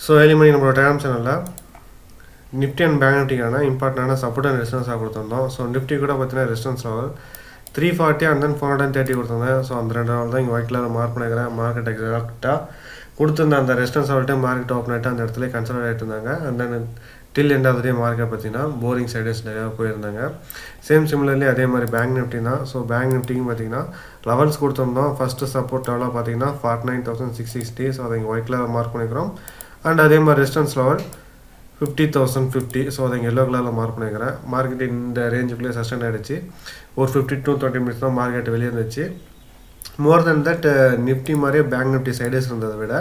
so எலிமணி நம்மளோட dam சேனலில் Nifty and bank நிஃப்டிக்கான இம்பார்ட்டண்டான சப்போர்ட் அண்ட் ரெசிஸ்டன்ஸாக கொடுத்துருந்தோம் ஸோ நிஃப்டி கூட பார்த்தீங்கன்னா resistance level three forty and then four hundred thirty கொடுத்துருந்தேன் ஸோ அந்த ரெண்டு நாள் தான் இங்கே ஒயிட் கலர் மார்க் பண்ணிக்கிறேன் மார்க்கெட் எக்ஸாக்டாக கொடுத்துருந்த அந்த ரெசிஸ்டன்ஸ் லெவல்ட்டு மார்க்கெட் ஓப்பன் ஆகிட்டு அந்த இடத்துல கன்சிடர் ஆகிட்டு இருந்தாங்க and then till end of day market பார்த்தீங்கன்னா போரிங் சைடஸ் நிறையா போயிருந்தாங்க சேம் சிமிலர்லி அதே மாதிரி பேங்க் நிஃப்டி தான் ஸோ பேங்க் நிஃப்டியும் பார்த்தீங்கன்னா லெவல்ஸ் கொடுத்துருந்தோம் ஃபஸ்ட்டு சப்போர்ட் லெவலாக பார்த்தீங்கன்னா forty nine thousand six sixty so அதை இங்கே ஒயிட் கலர் மார்க் பண்ணிக்கிறோம் அண்ட் அதே மாதிரி resistance level fifty thousand fifty so அதை இங்கே எல்லோ கலரில் மார்க் பண்ணிக்கிறேன் மார்க்கெட் இந்த ரேஞ்சுக்குள்ளேயே சஸ்டெண்ட் ஆகிடுச்சு ஒரு ஃபிஃப்டி டூ டுவெண்ட்டி மினிட்ஸ் தான் மார்க்கெட் வெளியே இருந்துச்சு மோர் தென் தட் நிஃப்டி மாதிரியே பேங்க் நிஃப்டி சைடேஸ் இருந்ததை விட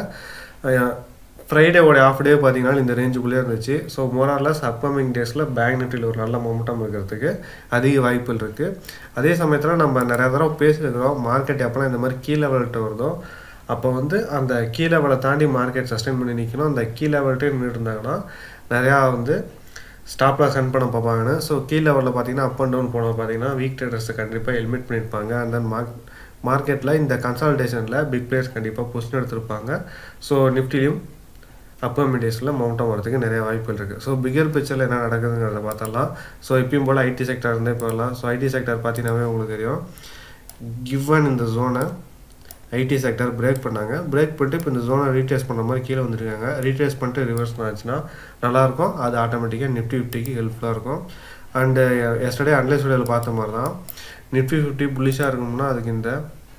ஃப்ரைடேவோட ஆஃப் டே பார்த்தீங்கன்னா இந்த ரேஞ்சுக்குள்ளே இருந்துச்சு ஸோ மோரார்லஸ் அப்கமிங் டேஸில் பேங்க் நிஃப்டியில் ஒரு நல்ல மொமெண்டம் இருக்கிறதுக்கு அதிக வாய்ப்புகள் இருக்குது அதே சமயத்தில் நம்ம நிறைய தடவை பேசியிருக்கிறோம் மார்க்கெட் எப்போலாம் இந்த மாதிரி கீழ் லெவல்கிட்ட வருதோ அப்போ வந்து அந்த கீ லெவலை தாண்டி மார்க்கெட் சஸ்டைன் பண்ணி நிற்கணும் அந்த கீ லெவல்ட்டே நின்றுட்டு இருந்தாங்கன்னா நிறையா வந்து ஸ்டாப் லாஸ் ரன் பண்ண பார்ப்பாங்கன்னு ஸோ கீ லெவலில் பார்த்தீங்கன்னா அப் அண்ட் டவுன் போனது பார்த்தீங்கன்னா வீக் ட்ரேடர்ஸை கண்டிப்பாக ஹெல்மெட் பண்ணியிருப்பாங்க அண்ட் தென் மார்க் மார்க்கெட்டில் இந்த கன்சால்டேஷனில் பிக் பிளேயர்ஸ் கண்டிப்பாக பொசிஷன் எடுத்திருப்பாங்க ஸோ நிஃப்டிலையும் அப்கமிங் டேஸில் மவுண்டம் வரதுக்கு நிறைய வாய்ப்புகள் இருக்குது ஸோ பிகர் பிக்சரில் என்ன நடக்குதுங்கிறத பார்த்தலாம் ஸோ இப்பயும் போல் ஐடி செக்டர் இருந்தே போகலாம் ஸோ ஐடி செக்டர் பார்த்தீங்கன்னாவே உங்களுக்கு தெரியும் கிவன் இந்த ஜோனை ஐடி செக்டர் பிரேக் பண்ணாங்க பிரேக் பண்ணிட்டு இப்போ இந்த ஜோனை ரீட்ரேஸ் பண்ணுற மாதிரி கீழே வந்துருக்காங்க ரீட்ரேஸ் பண்ணிட்டு ரிவர்ஸ் ஆச்சுன்னா நல்லாயிருக்கும் அது ஆட்டோமேட்டிக்காக நிஃப்டி ஃபிஃப்டிக்கு ஹெல்ப்ஃபுல்லாக இருக்கும் அண்டு எஸ்டர்டே அன்லைஸ் வீடியோவில் பார்த்த மாதிரி தான் நிஃப்டி ஃபிஃப்டி புல்லிஷாக இருக்கணும்னா அதுக்கு இந்த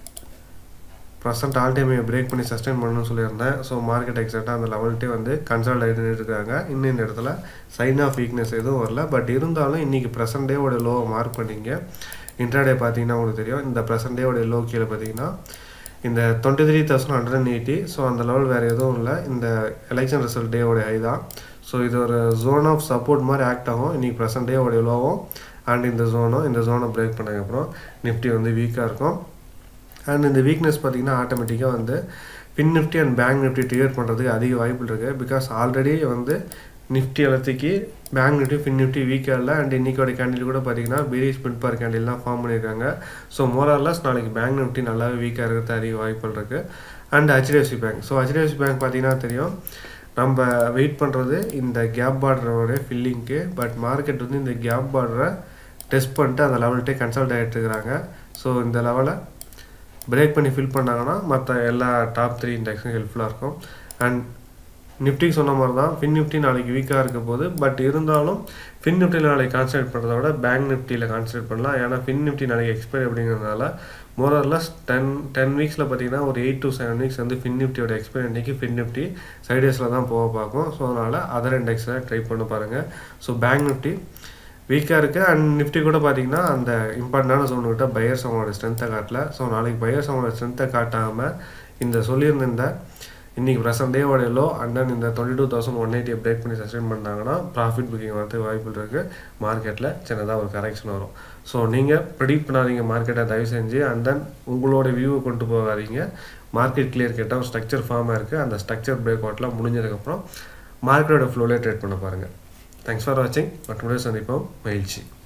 ப்ரெசன்ட் ஆல் டைம் பிரேக் பண்ணி சஸ்டைன் பண்ணணும்னு சொல்லியிருந்தேன் ஸோ மார்க்கெட் எக்ஸாக்டாக அந்த லெவல்ட்டே வந்து கன்சல்ட் ஆகிட்டு இருக்காங்க இன்னும் இந்த இடத்துல சைன் ஆஃப் வீக்னஸ் எதுவும் வரல பட் இருந்தாலும் இன்றைக்கி ப்ரெசன்ட் டேவோட லோவை மார்க் பண்ணிங்க இன்ட்ராடே பார்த்தீங்கன்னா உங்களுக்கு தெரியும் இந்த ப்ரெசன்ட் டேவோட லோ கீழே பார்த்தீங்கன்னா இந்த twenty three thousand hundred and eighty so அந்த லெவல் வேறு எதுவும் இல்லை இந்த எலெக்ஷன் ரிசல்ட் டேவோட ஹை தான் ஸோ இது ஒரு ஜோன் ஆஃப் சப்போர்ட் மாதிரி ஆக்ட் ஆகும் இன்றைக்கி ப்ரெசன்ட் டேவோட லோவும் அண்ட் இந்த ஜோனும் இந்த ஜோனை பிரேக் பண்ணதுக்கப்புறம் நிஃப்டி வந்து வீக்காக இருக்கும் அண்ட் இந்த வீக்னஸ் பார்த்திங்கன்னா ஆட்டோமேட்டிக்காக வந்து fin Nifty and bank Nifty trigger பண்ணுறதுக்கு அதிக வாய்ப்பு இருக்குது பிகாஸ் ஆல்ரெடி வந்து நிஃப்டி எல்லாத்துக்கு பேங்க் நிஃப்டி ஃபின் நிஃப்டி வீக்காக இல்லை அண்ட் இன்றைக்கோட கேண்டில் கூட பார்த்தீங்கன்னா பீரிஸ் பின் பார் கேண்டில் தான் ஃபார்ம் பண்ணியிருக்காங்க ஸோ மோரர்லஸ் நாளைக்கு பேங்க் நிஃப்டி நல்லாவே வீக்காக இருக்கிறது அதிக வாய்ப்புகள் இருக்குது and HDFC bank so HDFC bank பார்த்தீங்கன்னா தெரியும் நம்ம வெயிட் பண்ணுறது இந்த கேப் பார்டரோட ஃபில்லிங்க்கு பட் மார்க்கெட் வந்து இந்த கேப் பார்டரை டெஸ்ட் பண்ணிட்டு அந்த லெவல்கிட்டே கன்சல்ட் ஆகிட்டு இருக்கிறாங்க ஸோ இந்த லெவலை பிரேக் பண்ணி ஃபில் பண்ணாங்கன்னா மற்ற எல்லா டாப் த்ரீ இண்டெக்ஸும் ஹெல்ப்ஃபுல்லாக இருக்கும் அண்ட் நிஃப்டிக்கு சொன்ன மாதிரி தான் ஃபின் நிஃப்டி நாளைக்கு வீக்காக இருக்க போது பட் இருந்தாலும் ஃபின் நிஃப்டியில் நாளைக்கு கான்சன்ட்ரேட் பண்ணுறத விட பேங்க் நிஃப்டியில் கான்சன்ட்ரேட் பண்ணலாம் ஏன்னா ஃபின் நிஃப்டி நாளைக்கு எக்ஸ்பைரி அப்படிங்கிறதுனால மோரர்லஸ் டென் டென் வீக்ஸில் பார்த்தீங்கன்னா ஒரு எயிட் டு செவன் வீக்ஸ் வந்து ஃபின் நிஃப்டியோட எக்ஸ்பைரி அன்றைக்கி ஃபின் நிஃப்டி சைடேஸில் தான் போக பார்க்கும் ஸோ அதனால் அதர் இண்டெக்ஸை ட்ரை பண்ண பாருங்கள் ஸோ பேங்க் நிஃப்டி வீக்காக இருக்குது அண்ட் நிஃப்டி கூட பார்த்தீங்கன்னா அந்த இம்பார்ட்டண்டான ஜோனுக்கிட்ட பையர்ஸ் அவங்களோட ஸ்ட்ரென்த்தை காட்டல ஸோ நாளைக்கு பையர்ஸ் அவங்களோட ஸ்ட்ரென்த்தை காட்டாமல் இந்த சொல்லியிருந்த இந்த இன்றைக்கி ப்ரெசன்ட் டேவோட லோ அண்ட் தென் இந்த டுவெண்ட்டி டூ தௌசண்ட் ஒன் எயிட்டியை பிரேக் பண்ணி சஸ்டெயின் பண்ணாங்கன்னா ப்ராஃபிட் புக்கிங் வரதுக்கு வாய்ப்பு இருக்குது மார்க்கெட்டில் சின்னதாக ஒரு கரெக்ஷன் வரும் ஸோ நீங்கள் ப்ரிடிக்ட் பண்ணாதீங்க மார்க்கெட்டை தயவு செஞ்சு அண்ட் தென் உங்களோட வியூவை கொண்டு போகாதீங்க மார்க்கெட் கிளியர் கேட்டால் ஒரு ஸ்ட்ரக்சர் ஃபார்மாக இருக்குது அந்த ஸ்ட்ரக்சர் பிரேக் அவுட்லாம் முடிஞ்சதுக்கப்புறம் மார்க்கெட்டோட ஃப்ளோலே ட்ரேட் பண்ண பாருங்கள் தேங்க்ஸ் ஃபார் வாட்சிங் மற்றும் சந்திப்போம் மகிழ்ச்சி